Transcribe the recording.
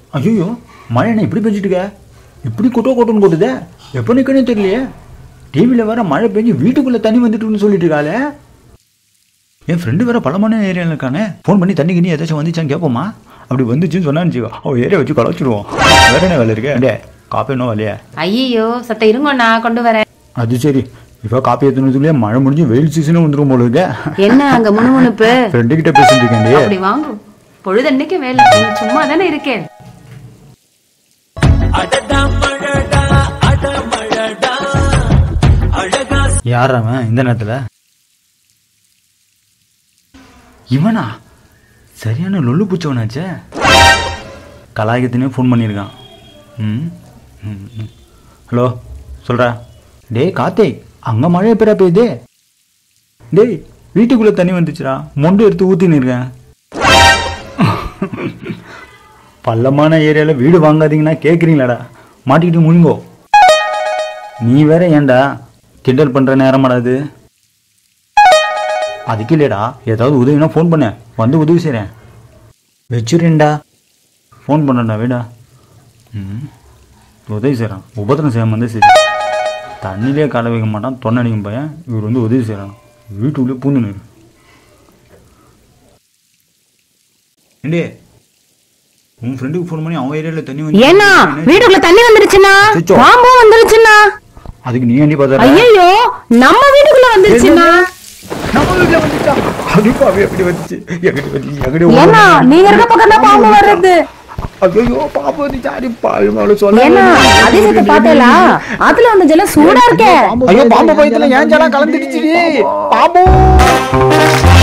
ஐயோ மழை என்ன இப்படி பெஞ்சிட்டு இருக்க இப்படி கொட்டோ கொட்டோன்னு கொட்டுதே எப்போ நிற்கனே தெரியலையே டிவியில் வேற மழை பெஞ்சு வீட்டுக்குள்ளே தண்ணி வந்துட்டுன்னு சொல்லிட்டு இருக்காளே என் ஃப்ரெண்டு வேற பலமான ஏரியாவில் இருக்கானே ஃபோன் பண்ணி தண்ணி கிண்ணி ஏதாச்சும் வந்துச்சான்னு கேட்போமா அப்படி வந்துச்சுன்னு சொன்னான்னு வச்சுக்கோ அவள் ஏரியா வச்சு கலச்சிடுவோம் வேற என்ன வேலை இருக்கு டே காப்பி என்ன வேலையா ஐயோ சத்த இருங்க நான் கொண்டு வரேன் அது சரி இப்போ காப்பி ஏற்றுனதுக்குள்ளேயே மழை முடிஞ்சு வெயில் சீசனும் வந்துடும் போல இருக்க என்ன அங்க முணுமுணுப்பு ஃப்ரெண்டு கிட்ட பேசிட்டு இருக்கேன்டி அப்படி வாங்கு பொழுதன்னைக்கு வேலை நீங்க சும்மா தானே இருக்கேன் யார் அவன் இந்த நேரத்தில் இவனா சரியான லொல்லு பூச்சவனாச்சே கலாயத்தினே ஃபோன் பண்ணியிருக்கான் ம் ம், ம். ஹலோ சொல்கிறா டேய் காத்தே அங்கே மழை எப்பரா பெய்யுது டேய் வீட்டுக்குள்ளே தண்ணி வந்துச்சுடா மொண்டு எடுத்து ஊற்றின்னு இருக்கேன் பள்ளமான ஏரியாவில் வீடு வாங்காதீங்கன்னா கேட்குறீங்களாடா மாட்டிக்கிட்டு முழுங்கோ நீ வேற ஏன்டா கிண்டல் பண்ற நேரமாடா அது அதுக்கு இல்லையடா ஏதாவது உதவினா ஃபோன் பண்ண வந்து உதவி செய்கிறேன் வச்சுருண்டா ஃபோன் பண்ணடா வேடா ம் உதவி செய்கிறான் உபத்திரம் செய்யாம வந்து சரி தண்ணியிலே கால வைக்க மாட்டான் தொண்டை அடிக்கும் பையன் இவர் வந்து உதவி செய்கிறான் வீட்டுக்குள்ளே பூந்து ஏண்டே உன் ஃப்ரெண்டுக்கு ஃபோன் பண்ணி அவன் ஏரியாவில் தண்ணி வந்து ஏன்னா வீட்டுக்குள்ள தண்ணி வந்துருச்சுன்னா அச்சச்சோ. பாம்பும் வந்துருச்சுன்னா அதுக்கு நீ ஏண்டி பார்த்தா ஐயோ நம்ம வீட்டுக்குள்ள வந்துருச்சுன்னா நம்ம வீட்டுல வந்துச்சா அது பாவி எப்படி வந்துச்சு எங்கிட்ட வந்துச்சு எங்கிட்ட ஏன்னா நீங்க இருக்க பக்கம் தான் பாம்பு வர்றது ஐயோ பாப்பா வந்துச்சு அடி பாவி மேல சொல்ல ஏன்னா அதிசயத்தை பார்த்தேலா அதுல வந்து ஜலம் சூடா இருக்கே ஐயோ பாம்பு பயத்துல ஏன் ஜலம் கலந்துடுச்சுடி பாம்பு